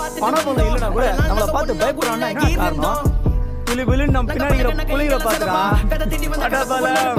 பணம் பணம் இல்லைனா கூட நம்மள பார்த்து பயப்படுறான்னா என்ன காரணம் புலி புலின்னு நம்ம பின்னாடி இருக்கிற புலிகளை பார்த்துடா அடபலம்.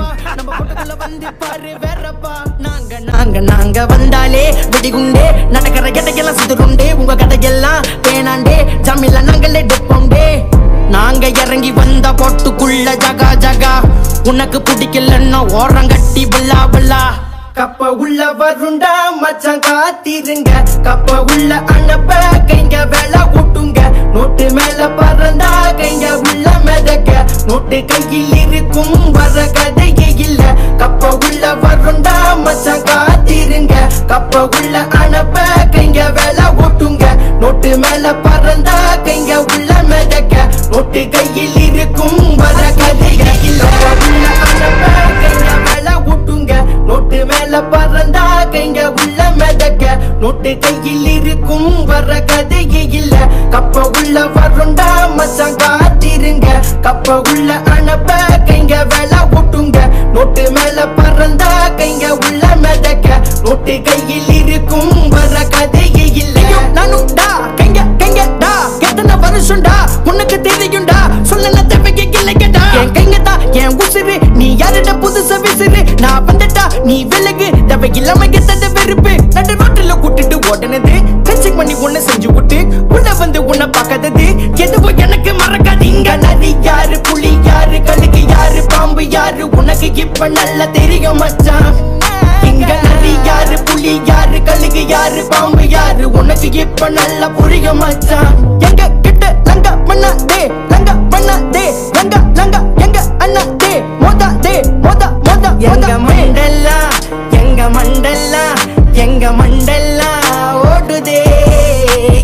நாங்க நாங்க வந்தாலே வெடிகுண்டே நடக்கிற கதையெல்லாம் சிதறுண்டே உங்க கதையெல்லாம் பேனாண்டே ஜாமில நாங்களே டெப்போண்டே நாங்க இறங்கி வந்த போட்டுக்குள்ள ஜகா ஜகா உனக்கு பிடிக்கலன்னா ஓரங்கட்டி பல்லா பல்லா கப்ப உள்ள வருண்டா மச்சான் காத்திருங்க கப்ப உள்ள அனுப்ப கைங்க வேலை ஊட்டுங்க நோட்டு மேல பறந்தா கைங்க உள்ள மிதக்க நோட்டு கையில் இருக்கும் வர கதையே இல்ல கப்ப உள்ள வருண்டா மச்சான் காத்திருங்க கப்ப உள்ள அனுப்ப கைங்க வேலை ஊட்டுங்க நோட்டு மேல பறந்தா கைங்க உள்ள மிதக்க நோட்டு கையில் இருக்கும் வர கதையே இல்ல கப்ப உள்ள அனுப்ப கைங்க வேலை ஊட்டுங்க நோட்டு மேல பறந்தா கைங்க உள்ள மிதக்க நோட்டு கையில் இருக்கும் வர கதையே இல்ல கப்ப உள்ள வருண்டா மச்சான் காத்திருங்க கப்ப உள்ள அனுப்ப கைங்க வேலை ஊட்டுங்க நோட்டு மேல பறந்தா கைங்க உள்ள மிதக்க நோட்டு கையில் இருக்கும் வர கதையே இல்ல நானும்டா கைங்க கைங்கடா எத்தனை வருஷம்டா உனக்கு தெரியும்டா சொல்ல தேவைக்கு இல்லைங்கடா என் கைங்க தான் என் உசுரு நீ யாருடா புதுசா விசிறு நான் வந்துட்டா நீ விலகு தேவை இல்லாம எத்தனை வெறுப்பு நடு ரோட்டில் கூட்டிட்டு ஓடுனது கன்சிங் பண்ணி உன்னை செஞ்சு விட்டு உள்ள வந்து உன்னை பார்க்காதது எதுவும் எனக்கு மறக்காதீங்க நரி யாரு புலி யாரு கழுகு யாரு பாம்பு யாரு உனக்கு இப்ப நல்லா தெரியும் மச்சான் இங்க நரி யாரு புலி யாரு கழுகு யாரு பாம்பு யாரு உனக்கு இப்ப நல்லா புரியும் மச்சான் எங்க கிட்ட லங்க பண்ணாதே லங்க பண்ணாதே லங்க லங்க எங்க அண்ணா தே மோதா தே மோதா மோதா எங்க மண்டல்லா எங்க மண்டல்லா எங்க மண்டல்லா ஓடுதே